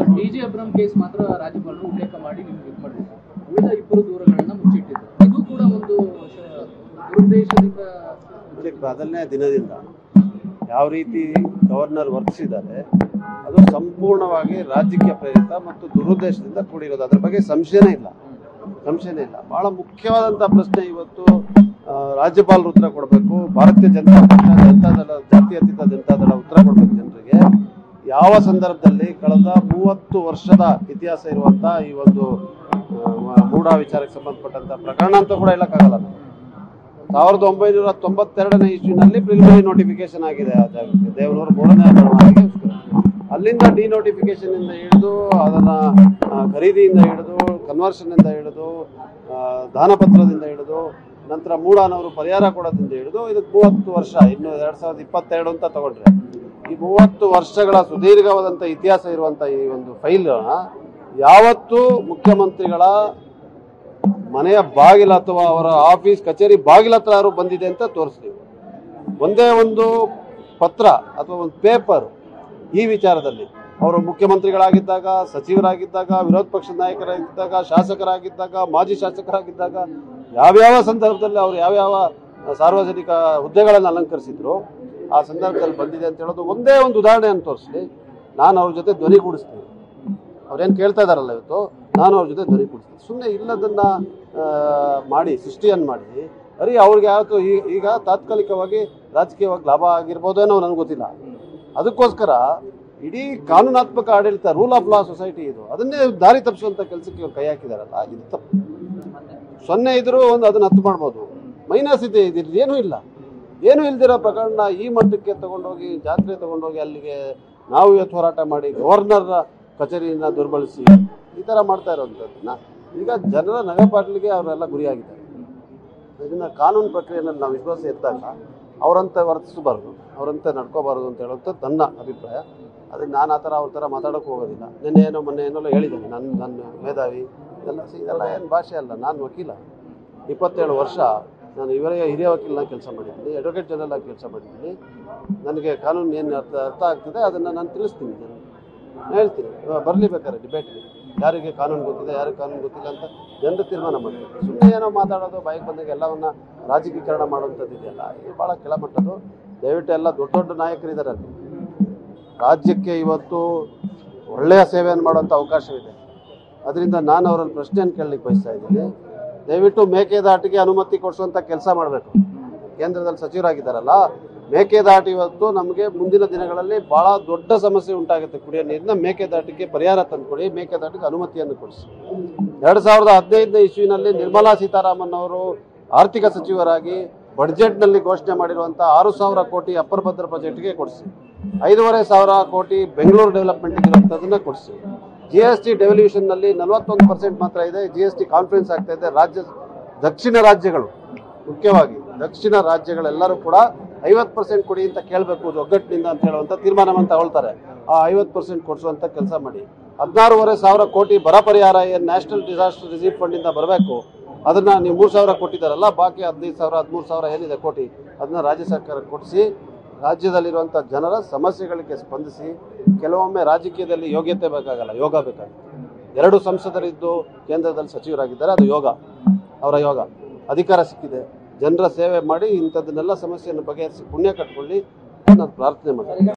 D J ಅಬ್ರಮ್ case ಮಾತ್ರ ರಾಜ್ಯಪಾಲರು ಉಲ್ಲೇಖ ಮಾಡಿ ನಿಮ್ಗೆ ಇದು ಮಾಡಿದ್ರು ಉಳಿದ ಇಬ್ಬರು ದೂರಗಳನ್ನ ಮುಚ್ಚಿಟ್ಟಿದ್ರು ಇದು ಕೂಡ ಒಂದು ಶ- ದುರುದ್ದೇಶದಿಂದ ನೋಡಿ, ಮೊದಲನೇ ದಿನದಿಂದ ಯಾವ ರೀತಿ ಗವರ್ನರ್ ವರ್ತಿಸಿದ್ದಾರೆ ಅದು ಸಂಪೂರ್ಣವಾಗಿ ರಾಜಕೀಯ ಪ್ರೇರಿತ ಮತ್ತು ದುರುದ್ದೇಶದಿಂದ ಕೂಡಿರೋದು ಅದ್ರ ಬಗ್ಗೆ ಸಂಶಯನೇ ಇಲ್ಲ ಸಂಶಯನೇ ಇಲ್ಲ ಬಹಳ ಮುಖ್ಯವಾದಂಥ ಪ್ರಶ್ನೆ ಇವತ್ತು ಆ, ರಾಜ್ಯಪಾಲರು ಉತ್ತರ ಕೊಡಬೇಕು ಭಾರತೀಯ ಜನತಾ ಪಕ್ಷ ಜನತಾದಳ ಜಾತ್ಯತೀತ ಜನತಾದಳ ಉತ್ತರ ಕೊಡಬೇಕು ಜನರಿಗೆ ಯಾವ ಸಂದರ್ಭದಲ್ಲಿ ಕಳೆದ ಮೂವತ್ತು ವರ್ಷದ ಇತಿಹಾಸ ಇರುವಂತ ಈ ಒಂದು ಆ, ಮೂಢ ವಿಚಾರಕ್ಕೆ ಸಂಬಂಧಪಟ್ಟಂತ ಪ್ರಕರಣ ಅಂತ ಕೂಡ ಹೇಳಕ್ಕಾಗಲ್ಲ ನಾವು ಸಾವಿರದ ಒಂಬೈನೂರ ತೊಂಬತ್ತೆರಡನೇ ಇಸ್ವಿನಲ್ಲಿ ಪ್ರಿಲಿಮಿನರಿ ನೋಟಿಫಿಕೇಶನ್ ಆಗಿದೆ ಆ ಜಾಗಕ್ಕೆ ದೇವನೂರು ಮೂರನೇ ಬರವಣಿಗೆ ಅಲ್ಲಿಂದ ಡಿನೋಟಿಫಿಕೇಶನ್ ಇಂದ ಹಿಡಿದು ಅದನ್ನ ಆ, ಖರೀದಿಯಿಂದ ಹಿಡಿದು ಕನ್ವರ್ಷನ್ ಇಂದ ಹಿಡಿದು ಆ, ದಾನಪತ್ರದಿಂದ ಹಿಡಿದು ನಂತರ ಮೂಡಾನವರು ಪರಿಹಾರ ಕೊಡೋದ್ರಿಂದ ಹಿಡಿದು ಇದಕ್ಕೆ ಮೂವತ್ತು ವರ್ಷ ಇನ್ನು ಎರಡ್ ಸಾವಿರದ ಇಪ್ಪತ್ತೆರಡು ಅಂತ ತಗೊಂಡ್ರೆ ಈ ಮೂವತ್ತು ವರ್ಷಗಳ ಸುದೀರ್ಘವಾದಂಥ ಇತಿಹಾಸ ಇರುವಂತ ಈ ಒಂದು ಫೈಲ್ ಯಾವತ್ತೂ ಮುಖ್ಯಮಂತ್ರಿಗಳ ಮನೆಯ ಬಾಗಿಲ ಅಥವಾ ಅವರ ಆಫೀಸ್ ಕಚೇರಿ ಬಾಗಿಲ ಹತ್ರ ಯಾರು ಬಂದಿದೆ ಅಂತ ತೋರಿಸ್ತೀವಿ ಒಂದೇ ಒಂದು ಪತ್ರ ಅಥವಾ ಒಂದು ಪೇಪರ್ ಈ ವಿಚಾರದಲ್ಲಿ ಅವರು ಮುಖ್ಯಮಂತ್ರಿಗಳಾಗಿದ್ದಾಗ ಸಚಿವರಾಗಿದ್ದಾಗ ವಿರೋಧ ಪಕ್ಷದ ನಾಯಕರಾಗಿದ್ದಾಗ ಶಾಸಕರಾಗಿದ್ದಾಗ ಮಾಜಿ ಶಾಸಕರಾಗಿದ್ದಾಗ ಯಾವ್ಯಾವ ಸಂದರ್ಭದಲ್ಲಿ ಅವರು ಯಾವ್ಯಾವ ಸಾರ್ವಜನಿಕ ಹುದ್ದೆಗಳನ್ನು ಅಲಂಕರಿಸಿದ್ರು ಆ ಸಂದರ್ಭದಲ್ಲಿ ಬಂದಿದೆ ಅಂತ ಹೇಳೋದು ಒಂದೇ ಒಂದು ಉದಾಹರಣೆಯನ್ನು ತೋರಿಸ್ಲಿ ನಾನು ಅವ್ರ ಜೊತೆ ಧ್ವನಿಗೂಡಿಸ್ತೀನಿ ಅವ್ರೇನು ಕೇಳ್ತಾ ಇದಾರಲ್ಲ ಇವತ್ತು ನಾನು ಅವ್ರ ಜೊತೆ ಧ್ವನಿ ಕೊಡ್ತೀನಿ ಸುಮ್ಮನೆ ಇಲ್ಲದನ್ನ ಆ, ಮಾಡಿ ಸೃಷ್ಟಿಯನ್ನು ಮಾಡಿ ಅರಿ ಅವ್ರಿಗೆ ಯಾವತ್ತು ಈ- ಈಗ ತಾತ್ಕಾಲಿಕವಾಗಿ ರಾಜಕೀಯವಾಗಿ ಲಾಭ ಆಗಿರ್ಬೋದೇನೋ ನನಗೆ ಗೊತ್ತಿಲ್ಲ ಅದಕ್ಕೋಸ್ಕರ ಇಡೀ ಕಾನೂನಾತ್ಮಕ ಆಡಳಿತ ರೂಲ್ ಆಫ್ ಲಾ ಸೊಸೈಟಿ ಇದು ಅದನ್ನೇ ದಾರಿ ತಪ್ಪಿಸುವಂತ ಕೆಲಸಕ್ಕೆ ಇವ್ರು ಕೈ ಹಾಕಿದಾರಲ್ಲ ಇದು ತಪ್ಪು ಸೊನ್ನೆ ಇದ್ರೂ ಒಂದು ಅದನ್ನ ಹತ್ತು ಮಾಡ್ಬೋದು ಮೈನಸ್ ಇದೆ ಇದಿಲ್ಲ ಏನೂ ಇಲ್ಲ ಏನೂ ಇಲ್ದಿರೋ ಪ್ರಕರಣ ಈ ಮಟ್ಟಕ್ಕೆ ತಗೊಂಡೋಗಿ ಜಾತ್ರೆ ತಗೊಂಡೋಗಿ ಅಲ್ಲಿಗೆ ನಾವು ಇವತ್ತು ಹೋರಾಟ ಮಾಡಿ ಗವರ್ನರ್ ಕಚೇರಿಯನ್ನ ದುರ್ಬಳಿಸಿ ಈ ಥರ ಮಾಡ್ತಾ ಇರೋವಂಥದ್ದನ್ನ ಈಗ ಜನರ ನಗೆಪಾಟ್ಲಿಗೆ ಅವರೆಲ್ಲ ಗುರಿಯಾಗಿದ್ದಾರೆ ಇದನ್ನ ಕಾನೂನು ಪ್ರಕ್ರಿಯೆಯಲ್ಲಿ ನಾವು ವಿಶ್ವಾಸ ಎದ್ದಾಗ ಅವರಂತೆ ವರ್ತಿಸಬಾರ್ದು ಅವರಂತೆ ನಡ್ಕೋಬಾರ್ದು ಅಂತ ಹೇಳುವಂಥದ್ದು ನನ್ನ ಅಭಿಪ್ರಾಯ ಅದಕ್ಕೆ ನಾನು ಆ ಥರ ಅವ್ರ ಥರ ಮಾತಾಡೋಕೆ ಹೋಗೋದಿಲ್ಲ ನಿನ್ನೆ ಏನೋ ಮೊನ್ನೆ ಏನೋ ಹೇಳಿದ್ದೇನೆ ನನ್ನ ನನ್ನ ಮೇಧಾವಿ ಇದೆಲ್ಲ ಸಿ- ಇದೆಲ್ಲ ಏನು ಭಾಷೆ ಅಲ್ಲ ನಾನು ವಕೀಲ ಇಪ್ಪತ್ತೇಳು ವರ್ಷ ನಾನು ಇವರೇ ಹಿರಿಯ ವಕೀಲನ ಕೆಲಸ ಮಾಡಿದ್ದೀನಿ ಅಡ್ವೊಕೇಟ್ ಜನರಲ್ ಆಗಿ ಕೆಲಸ ಮಾಡಿದ್ದೀನಿ ನನಗೆ ಕಾನೂನು ಏನು ಅರ್ಥ ಅರ್ಥ ಆಗ್ತಿದೆ ಅದನ್ನು ನಾನು ತಿಳಿಸ್ತೀನಿ ನಾನು ಹೇಳ್ತೀನಿ ಬರಲಿ ಬೇಕಾದ್ರೆ ಡಿಬೇಟ್ಗೆ ಯಾರಿಗೆ ಕಾನೂನು ಗೊತ್ತಿದೆ ಯಾರಿಗೆ ಕಾನೂನು ಗೊತ್ತಿಲ್ಲ ಅಂತ ಜನರು ತೀರ್ಮಾನ ಮಾಡ್ತಾರೆ ಸುಮ್ಮನೆ ಏನೋ ಮಾತಾಡೋದು ಬಾಯಿಗೆ ಬಂದಾಗ ಎಲ್ಲವನ್ನ ರಾಜಕೀಕರಣ ಮಾಡುವಂಥದ್ದು ಇದೆಯಲ್ಲ ಇದು ಭಾಳ ಕೆಳಮಟ್ಟದ್ದು ದಯವಿಟ್ಟು ಎಲ್ಲ ದೊಡ್ಡ ದೊಡ್ಡ ನಾಯಕರಿದ್ದಾರೆ ಅಲ್ಲಿ ರಾಜ್ಯಕ್ಕೆ ಇವತ್ತು ಒಳ್ಳೆಯ ಸೇವೆಯನ್ನು ಮಾಡುವಂಥ ಅವಕಾಶವಿದೆ ಅದರಿಂದ ನಾನು ಅವರಲ್ಲಿ ಪ್ರಶ್ನೆಯನ್ನು ಕೇಳಲಿಕ್ಕೆ ಬಯಸ್ತಾ ಇದ್ದೀನಿ ದಯವಿಟ್ಟು ಮೇಕೆದಾಟಿಗೆ ಅನುಮತಿ ಕೊಡಿಸುವಂಥ ಕೆಲಸ ಮಾಡಬೇಕು ಕೇಂದ್ರದಲ್ಲಿ ಸಚಿವರಾಗಿದ್ದಾರಲ್ಲ ಮೇಕೆದಾಟು ಇವತ್ತು ನಮಗೆ ಮುಂದಿನ ದಿನಗಳಲ್ಲಿ ಬಹಳ ದೊಡ್ಡ ಸಮಸ್ಯೆ ಉಂಟಾಗುತ್ತೆ ಕುಡಿಯೋ ನೀರಿನ ಮೇಕೆದಾಟಿಗೆ ಪರಿಹಾರ ತಂದುಕೊಡಿ ಮೇಕೆದಾಟಿಗೆ ಅನುಮತಿಯನ್ನು ಕೊಡಿಸಿ ಎರಡು ಸಾವಿರದ ಹದಿನೈದನೇ ಇಸ್ವಿನಲ್ಲಿ ನಿರ್ಮಲಾ ಸೀತಾರಾಮನ್ ಅವರು ಆರ್ಥಿಕ ಸಚಿವರಾಗಿ ಬಡ್ಜೆಟ್ನಲ್ಲಿ ಘೋಷಣೆ ಮಾಡಿರುವಂಥ ಆರು ಸಾವಿರ ಕೋಟಿ ಅಪ್ಪರ್ ಭದ್ರ ಪ್ರಾಜೆಕ್ಟ್ಗೆ ಕೊಡಿಸಿ ಐದೂವರೆ ಸಾವಿರ ಕೋಟಿ ಬೆಂಗಳೂರು ಡೆವಲಪ್ಮೆಂಟ್ಗೆ ಇರುವಂಥದ್ದನ್ನ ಕೊಡಿಸಿ ಜಿ ಎಸ್ ಟಿ ಡೆವಲ್ಯೂಷನ್ನಲ್ಲಿ ನಲವತ್ತೊಂದು ಪರ್ಸೆಂಟ್ ಮಾತ್ರ ಇದೆ ಜಿ ಎಸ್ ಟಿ ಕಾನ್ಫರೆನ್ಸ್ ಆಗ್ತಾ ಇದೆ ರಾಜ್ಯ ದಕ್ಷಿಣ ರಾಜ್ಯಗಳು ಮುಖ್ಯವಾಗಿ ದಕ್ಷಿಣ ರಾಜ್ಯಗಳೆಲ್ಲರೂ ಕೂಡ ಐವತ್ತು ಪರ್ಸೆಂಟ್ ಕೊಡಿ ಅಂತ ಕೇಳಬೇಕು ಒಗ್ಗಟ್ಟಿನಿಂದ ಅಂತ ಹೇಳುವಂಥ ತೀರ್ಮಾನವನ್ನು ತಗೊಳ್ತಾರೆ ಆ ಐವತ್ತು ಪರ್ಸೆಂಟ್ ಕೊಡಿಸುವಂಥ ಕೆಲಸ ಮಾಡಿ ಹದಿನಾರೂವರೆ ಸಾವಿರ ಕೋಟಿ ಬರ ಪರಿಹಾರ ಏನು ನ್ಯಾಷನಲ್ ಡಿಸಾಸ್ಟರ್ ರಿಲೀಫ್ ಫಂಡಿಂದ ಬರಬೇಕು ಅದನ್ನ ನೀವು ಮೂರು ಸಾವಿರ ಕೊಟ್ಟಿದ್ದಾರಲ್ಲ ಬಾಕಿ ಹದಿನೈದು ಸಾವಿರ ಹದಿಮೂರು ಸಾವಿರ ಏನಿದೆ ಕೋಟಿ ಅದನ್ನ ರಾಜ್ಯ ಸರ್ಕಾರಕ್ಕೆ ಕೊಡಿಸಿ ರಾಜ್ಯದಲ್ಲಿರುವಂಥ ಜನರ ಸಮಸ್ಯೆಗಳಿಗೆ ಸ್ಪಂದಿಸಿ ಕೆಲವೊಮ್ಮೆ ರಾಜಕೀಯದಲ್ಲಿ ಯೋಗ್ಯತೆ ಬೇಕಾಗಲ್ಲ ಯೋಗ ಬೇಕಾಗುತ್ತೆ ಎರಡು ಸಂಸದರಿದ್ದು ಕೇಂದ್ರದಲ್ಲಿ ಸಚಿವರಾಗಿದ್ದಾರೆ ಅದು ಯೋಗ ಅವರ ಯೋಗ ಅಧಿಕಾರ ಸಿಕ್ಕಿದೆ ಜನರ ಸೇವೆ ಮಾಡಿ ಇಂಥದ್ದನ್ನೆಲ್ಲ ಸಮಸ್ಯೆಯನ್ನು ಬಗೆಹರಿಸಿ ಪುಣ್ಯ ಕಟ್ಕೊಳ್ಳಿ ಅಂತ ನಾನು ಪ್ರಾರ್ಥನೆ ಮಾಡ್ತೀನಿ